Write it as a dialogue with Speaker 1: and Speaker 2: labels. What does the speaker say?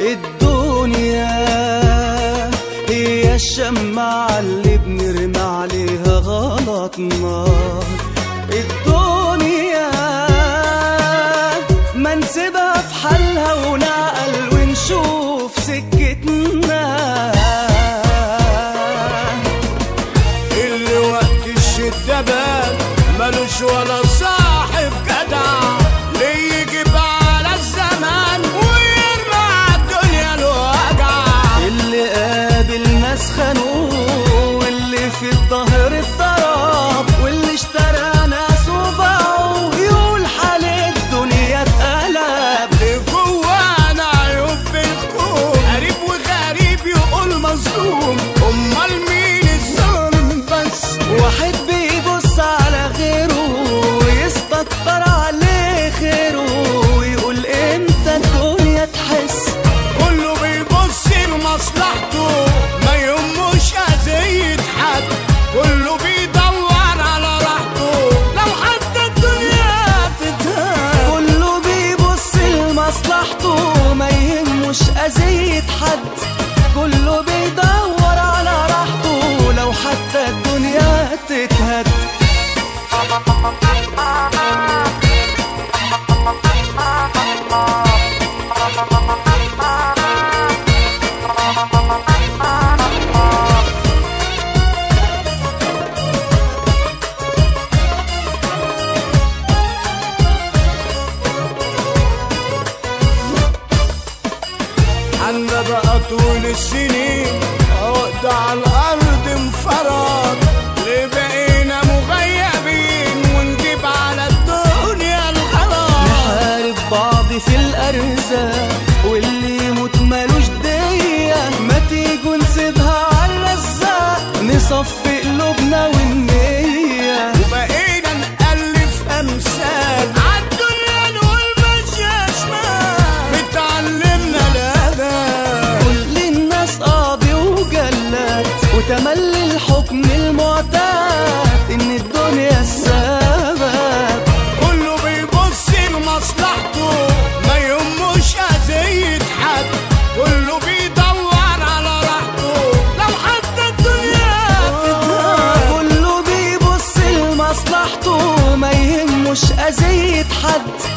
Speaker 1: الدنيا هي الشمعة اللي بنرمي عليها غلطنا الدنيا ما نسيبها في حالها ونعقل ونشوف سكتنا
Speaker 2: اللي وقت الشدة بان ملوش ولا صاحب جدع ليه يجيب على الزمان ويرمى على الدنيا الوجع
Speaker 1: اللي قابل ناس خانوه واللي في الظهر الضرب واللي اشترى ناس وباعوا يقول حال الدنيا اتقلب
Speaker 2: اللي جوانا عيوب بتكون قريب وغريب يقول مظلوم امال مين الظالم بس
Speaker 1: واحد بيبص على غيره ويستكتر عليه خيره ويقول امتى الدنيا تحس
Speaker 2: كله بيبص لمصلحته ما يهموش اذية حد كله بيدور على راحته لو حتى الدنيا تتهان
Speaker 1: كله بيبص لمصلحته ما يهمش أذية حد كله بيدور على راحته لو حتى الدنيا تتهد
Speaker 2: عنا بقى طول السنين عقد على الارض انفرد ليه بقينا مغيبين ونجيب على الدنيا الغلط
Speaker 1: نحارب بعض في الأرزاق واللي يموت مالوش دية ما تيجوا نسيبها على الرزاق نصفي قلوبنا والنية
Speaker 2: وبقينا نألف أمثال عالدنيا نقول ماشية شمال بتعلمنا الأدب
Speaker 1: كل الناس قاضي وجلاد وتملي الحكم المعتاد ان الدنيا السبب
Speaker 2: كله بيبص لمصلحته ما يهموش أذية حد كله بيدور على راحته لو حتى الدنيا تتهان
Speaker 1: كله بيبص لمصلحته ما يهمش اذية حد